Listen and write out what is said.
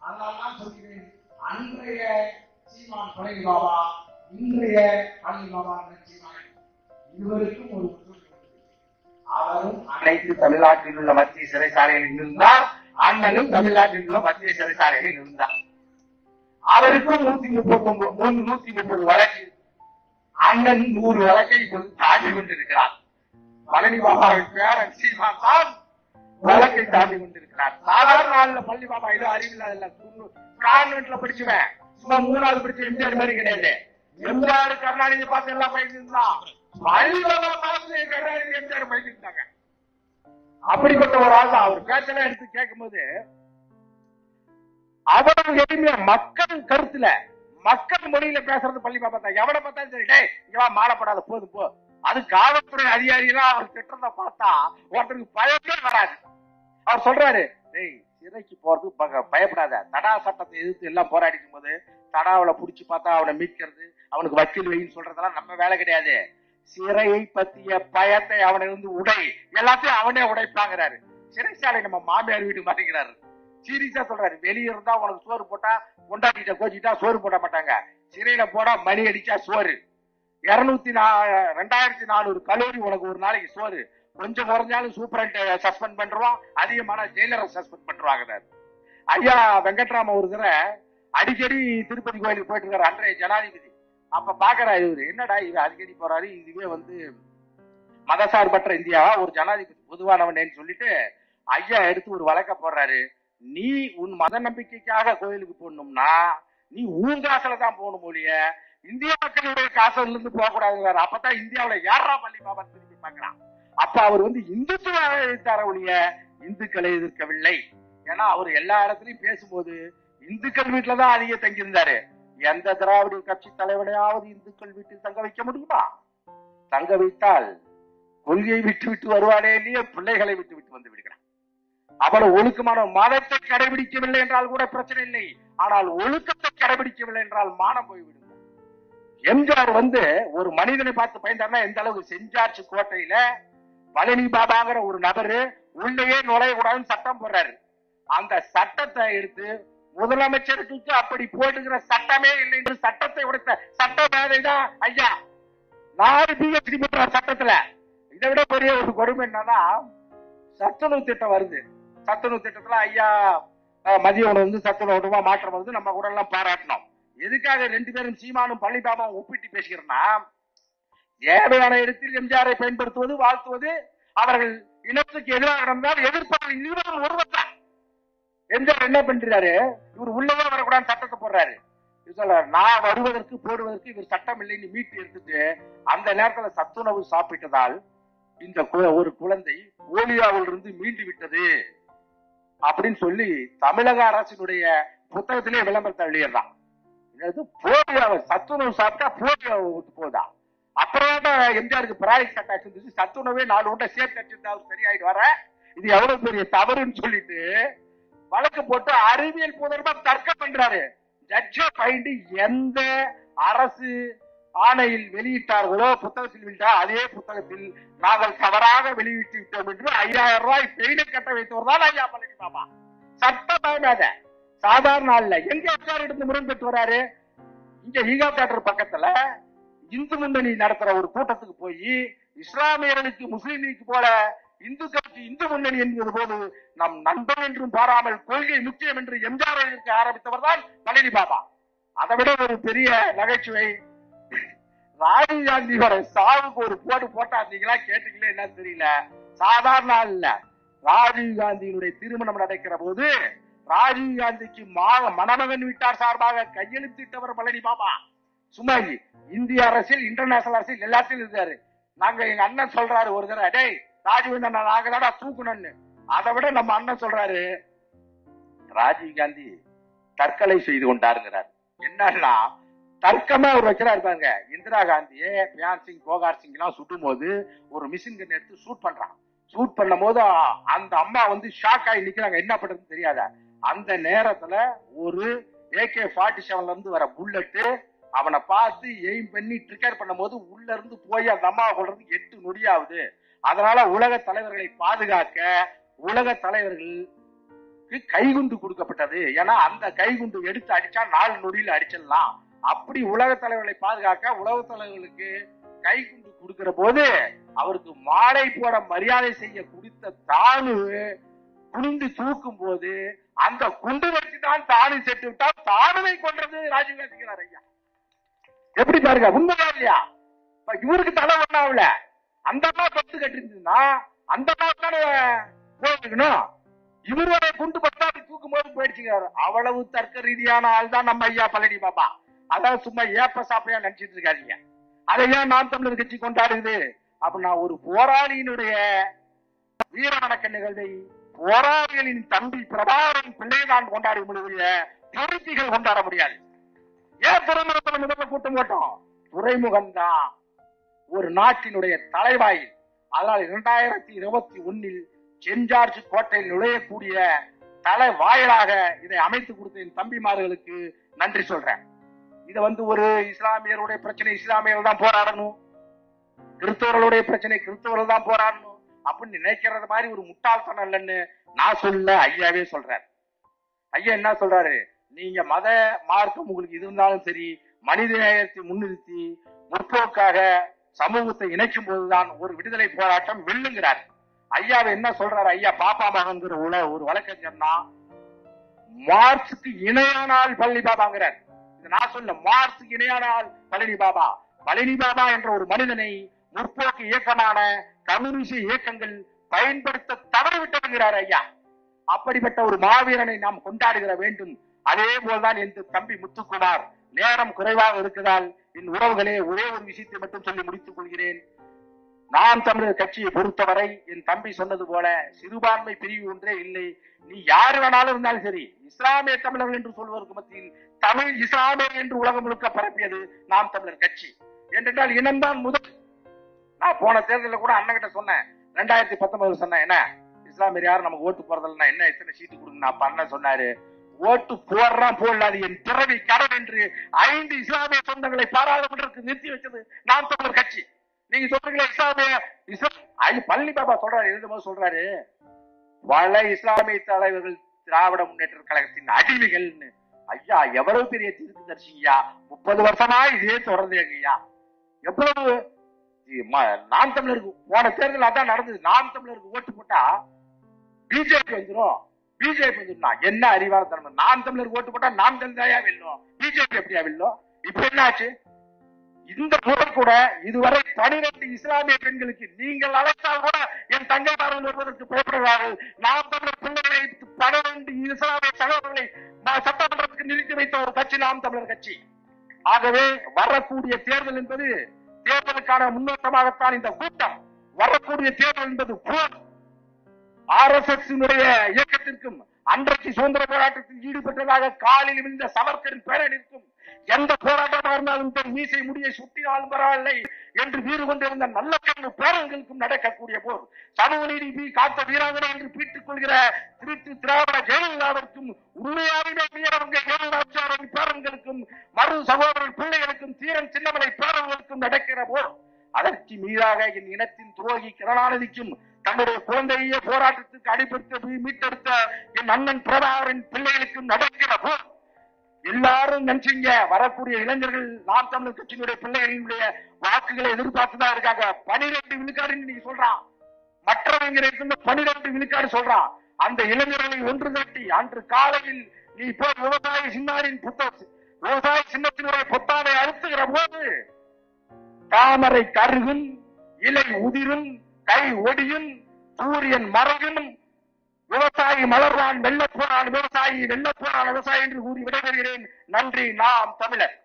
அதனால்தான் சொல்கிறேன் அன்றைய சீமான் பழனி பாபா இன்றைய பழனி பாபா சீமான் இருவருக்கும் ஒரு ஒற்றுமை உண்டு. அவரும் அனைத்து தமிழ்நாட்டில் உள்ள மத்திய சிறைச்சாலைகளில் இருந்தார் அண்ணனும் தமிழ்நாட்டில் உள்ள மத்திய சிறைச்சாலைகளில் இருந்தார் அவருக்கும் நூத்தி முப்பத்தி ஒன்பது நூத்தி முப்பது வழக்கு அண்ணன் நூறு வழக்கை இப்போது தாண்டி கொண்டிருக்கிறார் பழனி பாபாவின் பேரன் சீமான் தான் வழக்கை தாண்டி கொண்டிருக்கிறார் சாதாரண நாள்ல பள்ளி பாபா ஏதோ அறிவில்லாத கான்வென்ட்ல படிச்சுவேன் சும்மா மூணாவது படிச்ச எம்ஜிஆர் மாதிரி கிடையாது எம்ஜிஆர் கருணாநிதி பார்த்து எல்லாம் பயிற்சி இருந்தான் பள்ளி பாபா பார்த்து கருணாநிதி எம்ஜிஆர் பயிற்சி இருந்தாங்க அப்படிப்பட்ட ஒரு ஆள் தான் அவர் பேச்செல்லாம் எடுத்து கேட்கும்போது அவ்வளவு எளிமையா மக்கள் கருத்துல மக்கள் மொழியில பேசுறது பள்ளி பாப்பா தான் எவனை பார்த்தாலும் சரி டேய் இங்க வா மாறப்படாத போதும் போ அது காவல்துறை அதிகாரிகளா அவர் திட்டத்தை பார்த்தா ஒருத்தருக்கு பயமே வராது அவர் சொல்றாரு டேய் சிறைக்கு போறது பக- பயப்படாத தடா சட்டத்தை எதிர்த்து எல்லாம் போராடிக்கும் போது தடாவுல புடிச்சு பார்த்தா அவனை மீட்கிறது அவனுக்கு வக்கீல் வைன்னு சொல்றதெல்லாம் நம்ம வேலை கிடையாது சிறையை பத்திய பயத்தை அவனிருந்து உடை எல்லாத்தையும் அவனே உடைப்பாங்கிறாரு சிறைச்சாலை நம்ம மாமியார் வீட்டு மாட்டேங்கிறாரு சீரியஸா சொல்றாரு வெளிய இருந்தா உனக்கு சோறு போட்டா கொண்டாட்டிட்ட கோச்சிட்டா சோறு போட மாட்டாங்க சிறையில போடா மணி அடிச்சா சோறு இருநூத்தி நா ரெண்டாயிரத்தி நானூறு கல்லூரி உனக்கு ஒரு நாளைக்கு சோறு கொஞ்சம் குறைஞ்சாலும் சூப்பரண்ட் சஸ்பெண்ட் பண்றோம் அதிகமான ஜெயிலரை சஸ்பெண்ட் பண்றாங்க ஐயா வெங்கட்ராம ஒரு தடவை அடிக்கடி திருப்பதி கோயிலுக்கு போயிட்டு இருக்காரு அன்றைய ஜனாதிபதி அப்ப பாக்குறாரு இவரு என்னடா இவர் அடிக்கடி போறாரு இதுவே வந்து மதசார்பற்ற இந்தியாவா ஒரு ஜனாதிபதி பொதுவானவனேன்னு சொல்லிட்டு ஐயா எடுத்து ஒரு வழக்க போடுறாரு நீ உன் மத நம்பிக்கைக்காக கோயிலுக்கு போகணும்னா நீ உன் காசுல தான் போகணும் ஒழிய இந்திய மக்களுடைய காசுல இருந்து போக கூடாதுங்கிறாரு அப்பதான் இந்தியாவுல யாரா பள்ளி பாபா திரும்பி பார்க்கறான் அப்ப அவர் வந்து இந்துத்துவ எதிர்த்தார ஒழிய இந்துக்களை எதிர்க்கவில்லை ஏன்னா அவர் எல்லா இடத்துலயும் பேசும்போது இந்துக்கள் வீட்டுல தான் அதிக தங்கியிருந்தாரு எந்த திராவிட கட்சி தலைவனையாவது இந்துக்கள் வீட்டில் தங்க வைக்க முடியுமா தங்க வைத்தால் கொள்கையை விட்டு விட்டு வருவானே இல்லையே பிள்ளைகளை விட்டு விட்டு வந்து விடுகிறான் அவ்வளவு ஒழுக்கமான மதத்தை கடைபிடிக்கவில்லை என்றால் கூட பிரச்சனை இல்லை ஆனால் ஒழுக்கத்தை கடைபிடிக்கவில்லை என்றால் மானம் போய்விடும் எம்ஜிஆர் வந்து ஒரு மனிதனை பார்த்து பயந்தார்னா எந்த அளவுக்கு செஞ்சார்ச்சு கோட்டையில பழனி பாபாங்கிற ஒரு நபரு உள்ளேயே நுழையக்கூடாதுன்னு சட்டம் போடுறாரு அந்த சட்டத்தை எடுத்து முதலமைச்சருக்கு அப்படி போட்டுக்கிற சட்டமே இல்லை என்று சட்டத்தை உடைத்த சட்ட மேதை தான் ஐயா நாலு பிஹெச்டி பண்ற சட்டத்துல இதை விட பெரிய ஒரு கொடுமை என்னன்னா சத்துணவு திட்டம் வருது சத்துணவு திட்டத்துல ஐயா அஹ், மதிய உணவு வந்து சத்துணவு உணவா மாற்றம் வருது நம்ம கூட எல்லாம் பாராட்டணும் எதுக்காக ரெண்டு பேரும் சீமானும் பள்ளிபாபாவும் ஒப்பிட்டு பேசுகிறேன்னா தேவையான இடத்தில் எம்ஜிஆரை பயன்படுத்துவது வாழ்த்துவது அவர்கள் இனத்துக்கு எதிராக நடந்தால் எதிர்ப்பவர்கள் இருவரும் ஒருவர் தான் எம்ஜிஆர் என்ன பண்றாரு இவர் உள்ளவே வரக்கூடாது சட்டத்தை போடுறாரு இவர் சொல்றாரு நான் வருவதற்கு போடுவதற்கு இவர் சட்டம் இல்லைன்னு மீட்டு எடுத்துட்டு அந்த நேரத்துல சத்துணவு சாப்பிட்டதால் இந்த கு- ஒரு குழந்தை போலியோவில் இருந்து மீண்டு விட்டது அப்படின்னு சொல்லி தமிழக அரசினுடைய புத்தகத்திலே விளம்பரத்தை வெளியிடுறான் என்னது போலியோ சத்துணவு சாப்பிட்டா போலியோ விட்டு போதா அப்புறம் தான் எம்ஜிஆருக்கு பிராய்ஸ் அட்டாக் இருந்துச்சு சத்துணவே நாலு உண்டை சேர்த்து அடிச்சிருந்தா அவர் சரியாயிட்டு வர இது எவ்வளவு பெரிய தவறுன்னு சொல்லிட்டு வழக்கு போட்டு அறிவியல் பூர்வமா தர்க்கம் பண்றாரு ஜட்ஜ பைண்டு எந்த அரசு ஆணையில் வெளியிட்டார்களோ புத்தகத்தில் வெளியிட்டார் அதே புத்தகத்தில் நாங்கள் தவறாக வெளியிட்டு விட்டோம் என்று ஐயாயிரம் ரூபாய் பெயினை கட்ட வைத்தவர் தான் ஐயா பழனி பாபா சட்ட பயனாத சாதாரண ஆள்ல எங்க எஸ்ஆர் எடுத்து முரண்பட்டு வராரு இங்க ஈகா தேட்டர் பக்கத்துல இந்து முன்னணி நடத்துற ஒரு கூட்டத்துக்கு போய் இஸ்லாமியர்களுக்கு முஸ்லீம் லீக் போல இந்துக்களுக்கு இந்து முன்னணி என்பது போது நம் நண்பன் என்றும் பாராமல் கொள்கை முக்கியம் என்று எம்ஜிஆர் இருக்க ஆரம்பித்தவர் தான் பழனி பாபா அதை விட ஒரு பெரிய நகைச்சுவை ராஜீவ் காந்தியோட சாவுக்கு ஒரு போடு போட்டாந்தீங்களா கேட்டீங்களா என்னன்னு தெரியல சாதாரண ஆள் இல்ல ராஜீவ் காந்தியினுடைய திருமணம் நடக்கிற போது ராஜீவ் காந்திக்கு மா- மணமகன் வீட்டார் சார்பாக கையெழுத்திட்டவர் பழனி பாபா சும்மா இ- இந்திய அரசியல் இன்டர்நேஷனல் அரசியல் எல்லாத்தையும் இருக்காரு நாங்க எங்க அண்ணன் சொல்றாரு ஒரு தடவை டேய் ராஜீவ் காந்தி நாங்க தாடா தூக்கணும்னு அதை விட நம்ம அண்ணன் சொல்றாரு ராஜீவ் காந்தி தற்கொலை செய்து கொண்டாருங்கிறார் என்னன்னா தர்க்கமா அவர் வைக்கிறாரு பாருங்க இந்திரா காந்தியே பியான் சிங் போகார் சிங் எல்லாம் சுட்டும் போது ஒரு மிஷின் கன் எடுத்து ஷூட் பண்றான் ஷூட் பண்ணும் போது அ- அந்த அம்மா வந்து ஷாக் ஆகி நிக்கிறாங்க என்ன பண்றதுன்னு தெரியாத அந்த நேரத்துல ஒரு ஏகே ஃபார்ட்டி செவன்ல இருந்து வர புல்லட்டு அவனை பார்த்து எய்ம் பண்ணி ட்ரிகர் பண்ணும்போது உள்ள இருந்து போய் அந்த அம்மாவை கொள்றது எட்டு நொடியாகுது அதனால உலக தலைவர்களை பாதுகாக்க உலக தலைவர்களுக்கு கைகுண்டு கொடுக்கப்பட்டது ஏன்னா அந்த கைகுண்டு எடுத்து அடிச்சா நாலு நொடியில் அடிச்சிடலாம் அப்படி உலக தலைவர்களை பாதுகாக்க உலக தலைவர்களுக்கு கைகுண்டு கொடுக்கிற போது அவருக்கு மாலை போட மரியாதை செய்ய குடித்த தானு குனிந்து தூக்கும் போது அந்த குண்டு வச்சு தான் தானு செத்து விட்டால் தானுவை கொன்றது ராஜீவ்காந்திக்கிறார் ஐயா எப்படி பாருங்க உண்மையா இல்லையா இப்ப இவருக்கு தலை ஒண்ணாவில அந்த அம்மா பத்து கட்டிருந்ததுன்னா அந்த அம்மா தானே போயிருக்கணும் இவரோட குண்டு பத்தா அப்படி தூக்கும் போது போயிடுச்சுங்கிறாரு அவ்வளவு தர்க்க ரீதியான ஆள் தான் நம்ம ஐயா பழனி பாபா அதான் சும்மா ஏப்ப சாப்பையா நினைச்சிட்டு இருக்காதீங்க அதை ஏன் நாம் தமிழர் கட்சி கொண்டாடுது அப்படின்னா ஒரு போராளியினுடைய வீர வணக்க நிகழ்வை போராளிகளின் தம்பி பிரபாகரன் பிள்ளைதான் கொண்டாட முடிய பொருத்திகள் கொண்டாட முடியாது ஏன் துறைமுகத்தில் முதல்ல கூட்டம் போட்டோம் துறைமுகம் தான் ஒரு நாட்டினுடைய தலைவாயில் அதனால் இரண்டாயிரத்தி இருபத்தி ஒன்னில் சென்ட் ஜார்ஜ் கோட்டையில் நுழையக்கூடிய தலை வாயிலாக இதை அமைத்து கொடுத்த என் தம்பிமார்களுக்கு நன்றி சொல்றேன் இதை வந்து ஒரு இஸ்லாமியருடைய பிரச்சனை இஸ்லாமியர்கள் தான் போராடணும் கிறிஸ்தவர்களுடைய பிரச்சனை கிறிஸ்தவர்கள் தான் போராடணும் அப்படின்னு நினைக்கிறது மாதிரி ஒரு முட்டாள்தனம் இல்லைன்னு நான் சொல்ல ஐயாவே சொல்றாரு ஐயா என்ன சொல்றாரு நீங்க மத மார்க்கம் உங்களுக்கு இது இருந்தாலும் சரி மனித நேயத்தை முன்னிறுத்தி முற்போக்காக சமூகத்தை இணைக்கும் போதுதான் ஒரு விடுதலை போராட்டம் வெல்லுங்கிறார் ஐயாவை என்ன சொல்றாரு ஐயா பாப்பா மகன்கிற உல ஒரு வழக்கறிஞர்னா மார்க்சுக்கு இணையான ஆள் பழனி பாபாங்கிறார் இது நான் சொல்ல மார்க்சுக்கு இணையான ஆள் பழனி பாபா பழனி பாபா என்ற ஒரு மனிதனை முற்போக்கு இயக்கமான கம்யூனிஸ்ட் இயக்கங்கள் பயன்படுத்த தவறிவிட்டதுங்கிறார் ஐயா அப்படிப்பட்ட ஒரு மாவீரனை நாம் கொண்டாடுகிற வேண்டும் அதே போல்தான் என் தம்பி முத்துக்குமார் நேரம் குறைவாக இருக்கிறதால் என் உறவுகளே ஒரே ஒரு விஷயத்தை மட்டும் சொல்லி முடித்துக் கொள்கிறேன் நாம் தமிழர் கட்சியை பொறுத்தவரை என் தம்பி சொன்னது போல சிறுபான்மை பிரிவு ஒன்றே இல்லை நீ யாரு வேணாலும் இருந்தாலும் சரி இஸ்லாமிய தமிழர்கள் என்று சொல்வதற்கு மத்தியில் தமிழ் இஸ்லாமியர் என்று உலகம் முழுக்க பரப்பியது நாம் தமிழர் கட்சி என்றால் இனம்தான் முதல் நான் போன தேர்தலில் கூட அண்ணன் கிட்ட சொன்னேன் ரெண்டாயிரத்தி பத்தொன்பதுல சொன்னேன் என்ன இஸ்லாமியர் யாரும் நமக்கு ஓட்டு போறதில்ல என்ன எத்தனை சீட்டு கொடுங்க அப்ப அண்ணன் சொன்னாரு ஓட்டு போடுறான் போடலாது என் பிறவி கடன் என்று ஐந்து இஸ்லாமிய சொந்தங்களை பாராளுமன்றத்துக்கு நிறுத்தி வச்சது நாம் தமிழர் கட்சி நீங்க சொல்றீங்களா இஸ்லாமிய இஸ்லாம் ஐ பழனி பாபா சொல்றாரு எழுதும்போது சொல்றாரு பல இஸ்லாமிய தலைவர்கள் திராவிட முன்னேற்ற கழகத்தின் அடிமைகள்னு ஐயா எவ்வளவு பெரிய தீர்க்கு தரிசிங்கய்யா முப்பது வருஷமா இதே தொடர்ந்து ஐயா எவ்வளவு இ- ம- நாம் தமிழருக்கு போன தேர்தல் அதான் நடந்தது நாம் தமிழருக்கு ஓட்டு போட்டா பிஜேபி வந்துரும் பிஜேபி வந்துடும் என்ன அறிவாளத்தனம் நாம் தமிழருக்கு ஓட்டு போட்டா நாம் தமிழ் வெல்லும் பிஜேபி எப்படியா வெல்லும் இப்ப என்ன ஆச்சு இந்த முறை கூட இதுவரை பனிரெண்டு இஸ்லாமிய பெண்களுக்கு நீங்கள் அழைத்தால் கூட என் தங்கைமார்கள் வருவதற்கு பயப்படுகிறார்கள் நாம் தமிழர் பிள்ளைகளை பனிரெண்டு இஸ்லாமிய சகோதரர்களை ம- சட்டமன்றத்துக்கு நிறுத்தி வைத்த ஒரு கட்சி நாம் தமிழர் கட்சி ஆகவே வரக்கூடிய தேர்தல் என்பது தேர்தலுக்கான முன்னோட்டமாகத்தான் இந்த கூட்டம் வரக்கூடிய தேர்தல் என்பது போர் ஆர் எஸ் எஸ் இயக்கத்திற்கும் அன்றைக்கு சுதந்திர போராட்டத்தில் ஈடுபட்டதாக காலில் விழுந்த சவர்கரின் பேரணிற்கும் எந்த போராட்டமாக இருந்தாலும் சரி, மீசை முடியை சுட்டினாலும் பரவாயில்லை என்று வீறு கொண்டிருந்த நல்ல கண்ணு பேரங்களுக்கும் நடக்கக்கூடிய போர் சமூக நீதி வீ- காத்த வீராங்கனை என்று பீட்டுக் கொள்கிற திருட்டு திராவிட ஜெயலலிதாவிற்கும் உண்மையாகவே வீரவங்க ஜெயலலிதாச்சாரின் பேரன்களுக்கும் மறு சகோதரர் பிள்ளைகளுக்கும் தீரன் சின்னமலை பேரன்களுக்கும் நடக்கிற போர் அதற்கு மீதாக என் இனத்தின் துரோகி கருணாநிதிக்கும் தன்னுடைய குழந்தையே போராட்டத்துக்கு அடிபடுத்த மீட்டெடுத்த என் அண்ணன் பிரபாகரின் பிள்ளைகளுக்கும் நடக்கிற போர் எல்லாரும் நினைச்சீங்க வரக்கூடிய இளைஞர்கள் நாம் தமிழர் கட்சியினுடைய பிள்ளைகளினுடைய வாக்குகளை எதிர்பார்த்துதான் இருக்காங்க பனிரெண்டு விழுக்காடுன்னு நீங்க சொல்றான் மற்றவங்க இருக்கின்ற பனிரெண்டு விழுக்காடு சொல்றான் அந்த இளைஞர்களை ஒன்று திரட்டி அன்று காலையில் நீ போய் விவசாய சின்னாரின் புத்த விவசாய சின்னத்தினுடைய பொத்தானை அழுத்துகிற போது தாமரை கருகும் இலை உதிரும் கை ஒடியும் சூரியன் மறையும் விவசாயி மலர்வான் வெள்ளப் போறான் விவசாயி வெள்ளப் போறான் விவசாயி என்று கூறி விடைபெறுகிறேன் நன்றி நாம் தமிழர்